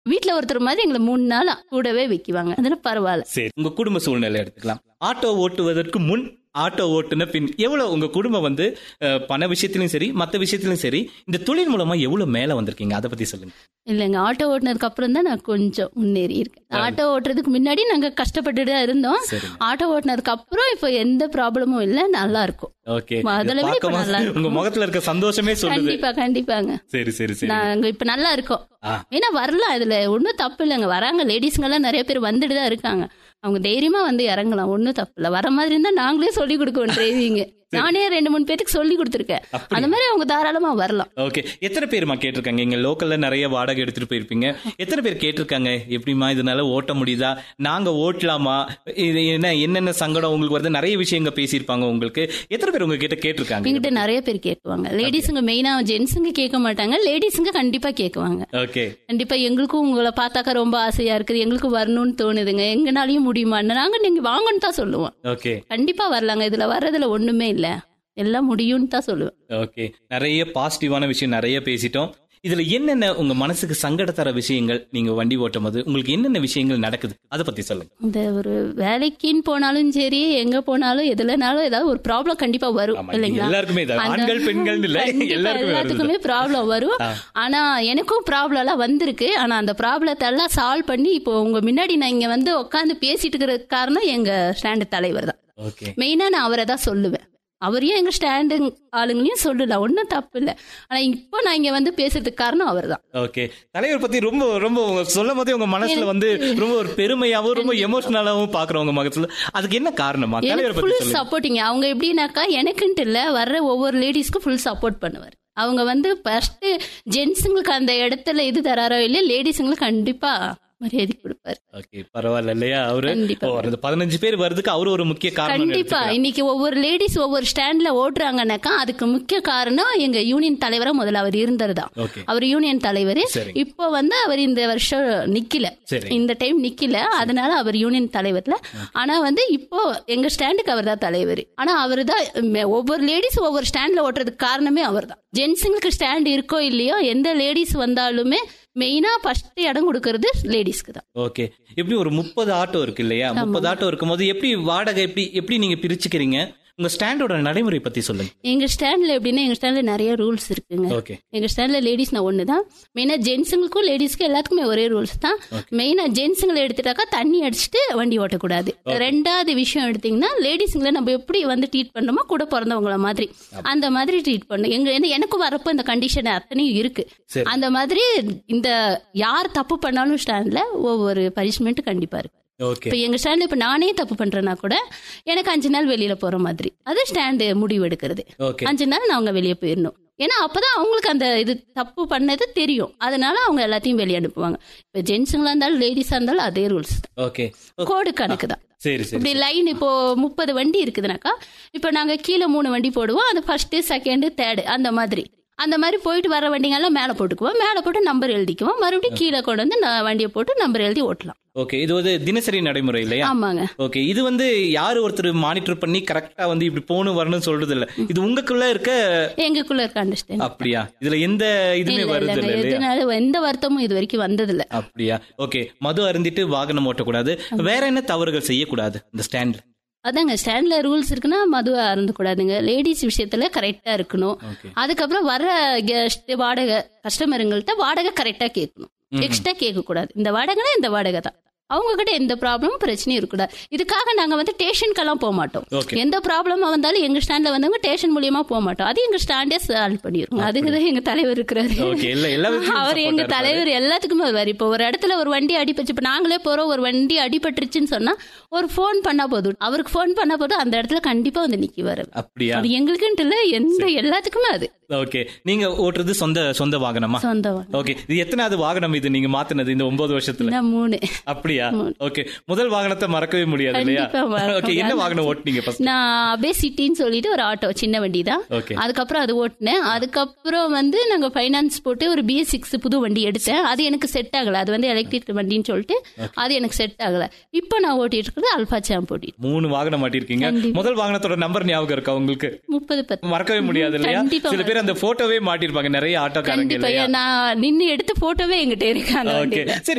வீட்ல ஒருத்தர் மாதிரி எங்களை மூணு நாள் கூடவே வைக்குவாங்க அதுல பரவாயில்ல சரி உங்க குடும்ப சூழ்நிலை எடுத்துக்கலாம் ஆட்டோ ஓட்டுவதற்கு முன் ஆட்டோ ஓட்டுன பின் எவ்வளவு உங்க குடும்பம் வந்து அஹ், பண விஷயத்திலும் சரி மத்த விஷயத்திலும் சரி இந்த தொழில் மூலமா எவ்வளவு மேல வந்திருக்கீங்க அதை பத்தி சொல்லுங்க இல்லைங்க ஆட்டோ ஓட்டுனதுக்கு அப்புறம் தான் நான் கொஞ்சம் முன்னேறி இருக்கேன் ஆட்டோ ஓட்டுறதுக்கு முன்னாடி நாங்க கஷ்டப்பட்டுட்டு தான் இருந்தோம் சரிங்க ஆட்டோ ஓட்டுனதுக்கு அப்புறம் இப்போ எந்த ப்ராப்ளமும் இல்ல நல்லா இருக்கும் ஓகே அதுல விட இப்ப பார்க்கும் நல்லா போது இருக்கும். உங்க முகத்துல இருக்க சந்தோஷமே சொல்லுது கண்டிப்பா கண்டிப்பாங்க சரி சரி சரி நாங்க இப்ப நல்லா இருக்கோம் ஆ. ஏன்னா வரலாம் இதுல ஒன்றும் தப்பு இல்லைங்க வராங்க லேடிஸ்ங்க எல்லாம் நிறைய பேர் வந்துட்டு தான் இருக்காங்க அவங்க தைரியமா வந்து இறங்கலாம் ஒன்றும் தப்பு இல்லை வர மாதிரி இருந்தா நாங்களே சொல்லி கொடுக்குவோம் டிரைவிங் நானே ரெண்டு மூணு பேருக்கு சொல்லி கொடுத்துருக்கேன் அப்படி அந்த மாதிரி அவங்க தாராளமா வரலாம் ஓகே எத்தனை பேருமா கேட்டிருக்காங்க இங்க லோக்கல்ல நிறைய வாடகை எடுத்துட்டு போயிருப்பீங்க எத்தனை பேர் கேட்டிருக்காங்க எப்படிமா இதனால ஓட்ட முடியுதா நாங்க ஓட்டலாமா இது என்ன என்னென்ன சங்கடம் உங்களுக்கு வருது நிறைய விஷயங்க பேசியிருப்பாங்க உங்களுக்கு எத்தனை பேர் உங்ககிட்ட கேட்டிருக்காங்க எங்கிட்ட நிறைய பேர் கேட்குவாங்க லேடிஸுங்க மெயினா ஜென்ஸுங்க கேட்க மாட்டாங்க லேடிஸுங்க கண்டிப்பா கேட்குவாங்க ஓகே கண்டிப்பா எங்களுக்கும் உங்களை பார்த்தாக்க ரொம்ப ஆசையா இருக்குது எங்களுக்கும் வரணும்னு தோணுதுங்க எங்கனாலையும் முடியுமா நாங்க நீங்க வாங்கன்னு தான் சொல்லுவோம் ஓகே கண்டிப்பா வரலாங்க இதுல வர்றதுல ஒண்ணுமே இல்ல எல்லாம் முடியும்னு தான் சொல்லுவேன் ஓகே நிறைய பாசிட்டிவான விஷயம் நிறைய பேசிட்டோம் இதுல என்னென்ன உங்க மனசுக்கு சங்கட தர விஷயங்கள் நீங்க வண்டி ஓட்டும் போது உங்களுக்கு என்னென்ன விஷயங்கள் நடக்குது அதை பத்தி சொல்லுங்க இந்த ஒரு வேலைக்குன்னு போனாலும் சரி எங்க போனாலும் எதுலனாலும் ஏதாவது ஒரு ப்ராப்ளம் கண்டிப்பா வரும் ஆமா, இது இல்லைங்களா எல்லாருக்குமே இது அந்த- ஆண்கள் பெண்கள் இல்ல கண்டிப்பா எல்லாருக்குமே வருது எல்லாத்துக்குமே ப்ராப்ளம் வரும் ஆ. ஆனா எனக்கும் ப்ராப்ளம் எல்லாம் வந்திருக்கு ஆனா அந்த ப்ராப்ளத்தை எல்லாம் சால்வ் பண்ணி இப்போ உங்க முன்னாடி நான் இங்க வந்து உட்காந்து பேசிட்டு இருக்கிறதுக்கு காரணம் எங்க ஸ்டாண்டு தலைவர் தான் ஓகே மெயினா நான் அவரை தான் சொல்லுவேன் அவரையும் எங்க ஸ்டாண்டு ஆளுங்களையும் சொல்லல ஒன்றும் தப்பு இல்லை ஆனா இப்போ நான் இங்க வந்து பேசுறதுக்கு காரணம் அவர் தான் ஓகே தலைவர் பத்தி ரொம்ப ரொம்ப உங்க சொல்லும் போதே உங்க மனசுல வந்து ரொம்ப ஒரு பெருமையாவும் ரொம்ப எமோஷனலாவும் பாக்குறவங்க மனசுல அதுக்கு என்ன காரணமா தலைவர் எனக்கு பத்தி ஃபுல் சொல்லுங்க சப்போர்ட்டிங்க அவங்க எப்படின்னாக்கா எனக்குன்ட்டு இல்ல வர்ற ஒவ்வொரு லேடிஸ்க்கும் ஃபுல் சப்போர்ட் பண்ணுவார் அவங்க வந்து ஃபர்ஸ்ட் ஜென்ஸுங்களுக்கு அந்த இடத்துல இது தராரோ இல்லையா லேடிஸுங்களுக்கு கண்டிப்பா மரியாதை கொடுப்பாரு ஓகே பரவாயில்ல இல்லையா அவரு கண்டிப்பா. ஓ, அந்த பதினஞ்சு பேர் வர்றதுக்கு அவரு ஒரு முக்கிய காரணம் கண்டிப்பா இன்னைக்கு ஒவ்வொரு லேடிஸ் ஒவ்வொரு ஸ்டாண்ட்ல ஓட்டுறாங்கன்னாக்கா அதுக்கு முக்கிய காரணம் எங்க யூனியன் தலைவரா முதல்ல அவர் இருந்தது தான் ஓகே அவர் யூனியன் தலைவர் சரி. இப்போ வந்து அவர் இந்த வருஷம் நிக்கல சரி இந்த டைம் நிக்கல அதனால அவர் யூனியன் தலைவர்ல ஆனா வந்து இப்போ எங்க ஸ்டாண்டுக்கு அவர் தான் தலைவர் ஆனா அவர் தான் ஒவ்வொரு லேடிஸ் ஒவ்வொரு ஸ்டாண்ட்ல ஓட்டுறதுக்கு காரணமே அவர் தான் ஜென்ஸுங்களுக்கு ஸ்டாண்ட் இருக்கோ இல்லையோ எந்த லேடிஸ் வந்தாலுமே மெயினா ஃபர்ஸ்ட் இடம் கொடுக்கறது லேடிஸ்க்கு தான் ஓகே எப்படி ஒரு முப்பது ஆட்டோ இருக்கு இல்லையா முப்பது ஆட்டோ இருக்கும்போது எப்படி வாடகை எப்படி எப்படி நீங்க பிரிச்சுக்கிறீங்க உங்க ஸ்டாண்டோட நடைமுறை பத்தி சொல்லுங்க எங்க ஸ்டாண்ட்ல எப்படின்னா எங்க ஸ்டாண்ட்ல நிறைய ரூல்ஸ் இருக்குங்க ஓகே எங்க ஸ்டாண்ட்ல லேடிஸ் நான் ஒன்று தான் மெயினா ஜென்ஸுங்களுக்கும் லேடிஸ்க்கும் எல்லாத்துக்குமே ஒரே ரூல்ஸ் தான் மெயினா ஜென்ஸுங்களை எடுத்துட்டாக்கா தண்ணி அடிச்சுட்டு வண்டி ஓட்டக்கூடாது ரெண்டாவது விஷயம் எடுத்தீங்கன்னா லேடிஸுங்களை நம்ம எப்படி வந்து ட்ரீட் பண்ணோமோ கூட பிறந்தவங்கள மாதிரி அந்த மாதிரி ட்ரீட் பண்ணும் எங்க ஏன்னா எனக்கும் வரப்போ இந்த கண்டிஷன் அத்தனையும் இருக்கு சரி. அந்த மாதிரி இந்த யார் தப்பு பண்ணாலும் ஸ்டாண்ட்ல ஒவ்வொரு பனிஷ்மெண்ட் கண்டிப்பா இருக்கு ஓகே இப்ப எங்க ஸ்டாண்ட்ல இப்ப நானே தப்பு பண்றேன்னா கூட எனக்கு அஞ்சு நாள் வெளியில போற மாதிரி அது ஸ்டாண்டு முடிவு எடுக்கிறது ஓகே அஞ்சு நாள் நான் அவங்க வெளியே போயிடணும் ஏன்னா அப்பதான் அவங்களுக்கு அந்த இது தப்பு பண்ணது தெரியும் அதனால அவங்க எல்லாத்தையும் வெளியே அனுப்புவாங்க இப்ப ஜென்ஸுங்களா இருந்தாலும் லேடிஸா இருந்தாலும் அதே ரூல்ஸ் ஓகே கோடு கணக்கு தான் சரி சரி இப்படி லைன் இப்போ முப்பது வண்டி இருக்குதுனாக்கா இப்போ நாங்க கீழே மூணு வண்டி போடுவோம் அது ஃபர்ஸ்ட் செகண்ட் தேர்டு அந்த மாதிரி அந்த மாதிரி போயிட்டு வர வண்டிங்கெல்லாம் மேலே போட்டுக்குவோம் மேலே போட்டு நம்பர் எழுதிக்குவோம் மறுபடியும் கீழே கொண்டு வந்து நான் வண்டியை போட்டு நம்பர் எழுதி ஓட்டலாம் ஓகே இது வந்து தினசரி நடைமுறை இல்லையா ஆமாங்க ஓகே இது வந்து யாரு ஒருத்தர் மானிட்டர் பண்ணி கரெக்டா வந்து இப்படி போகணும் வரணும்னு சொல்றது இல்ல இது உங்களுக்குள்ள இருக்க எங்களுக்குள்ள இருக்க அண்டர்ஸ்டாண்ட் அப்படியா இதுல எந்த இதுமே இல்ல வருது இல்லைங்க இல்ல இல்லையா எதுனால எந்த வருத்தமும் இது வரைக்கும் வந்ததில்ல அப்படியா ஓகே மது அருந்திட்டு வாகனம் ஓட்டக்கூடாது வேற என்ன தவறுகள் செய்யக்கூடாது இந்த ஸ்டாண்ட்ல அதாங்க ஸ்டாண்ட்ல ரூல்ஸ் இருக்குன்னா மது அருந்தக்கூடாதுங்க லேடிஸ் விஷயத்துல கரெக்டா இருக்கணும் ஓகே அதுக்கப்புறம் வர கெஸ்ட் வாடகை கஸ்டமருங்கள்ட்ட வாடகை கரெக்டா கேட்கணும் எக்ஸ்ட்ரா கேட்க கூடாது இந்த வாடகைனா இந்த வாடகை தான் அவங்க கிட்ட எந்த ப்ராப்ளமும் பிரச்சனையும் இருக்கக்கூடாது இதுக்காக நாங்க வந்து ஸ்டேஷனுக்கெல்லாம் போக மாட்டோம் ஓகே எந்த ப்ராப்ளமா வந்தாலும் எங்க ஸ்டாண்ட்ல வந்தவங்க ஸ்டேஷன் மூலியமா போக மாட்டோம் அது எங்க ஸ்டாண்டே சால்வ் பண்ணிருக்கோம் அதுக்கு தான் எங்க தலைவர் இருக்கிறாரு ஓகே இல்ல எல்லா விஷயமும் அவர் support எங்க ஆ இருப்பாரு. தலைவர் எல்லாத்துக்குமே வருவார் இப்போ ஒரு இடத்துல ஒரு வண்டி அடிபட்டுச்சு இப்போ நாங்களே போறோம் ஒரு வண்டி அடிபட்டுருச்சுன்னு சொன்னா ஒரு ஃபோன் பண்ணா போதும் அவருக்கு ஃபோன் பண்ணா போதும் அந்த இடத்துல கண்டிப்பா வந்து நிக்குவாரு அப்படியா அது எங்களுக்குன்ட்டு இல்ல எந்த எல்லாத்துக்குமே அது ஓகே நீங்க ஓட்டுறது சொந்த சொந்த வாகனமா சொந்த வாகனம். ஓகே இது எத்தனாவது வாகனம் இது நீங்க மாத்தினது இந்த ஒன்பது வருஷத்துல நான் மூணு அப்படியா ஓகே முதல் வாகனத்தை மறக்கவே முடியாது இல்லையா கண்டிப்பா மறக்க ஓகே என்ன வாகனம் ஓட்டுனீங்க ஃபர்ஸ்ட் நான் அபே சிட்டின்னு சொல்லிட்டு ஒரு ஆட்டோ சின்ன வண்டி தான் ஓகே அதுக்கப்புறம் அது ஓட்டினேன் அதுக்கப்புறம் வந்து நாங்க ஃபைனான்ஸ் போட்டு ஒரு பிஎஸ் சிக்ஸ் புது வண்டி எடுத்தேன் அது எனக்கு செட் ஆகல அது வந்து எலக்ட்ரிக் வண்டின்னு சொல்லிட்டு அது எனக்கு செட் ஆகல இப்போ நான் ஓட்டிட்டு இருக்கிறது அல்பா சாம்ப் ஓட்டிட்டு மூணு வாகனம் மாட்டிருக்கீங்க கண்டிப்பா. முதல் வாகனத்தோட நம்பர் ஞாபகம் இருக்கா உங்களுக்கு முப்பது பத்து மறக்கவே முடியாது இல்லையா கண்டிப்பா சில பேர் அந்த போட்டோவே மாட்டிருப்பாங்க நிறைய ஆட்டோக்காரங்க கண்டிப்பா இல்லையா நான் நின்னு எடுத்த போட்டோவே எங்கிட்ட இருக்காங்க ஓகே வண்டியில. சரி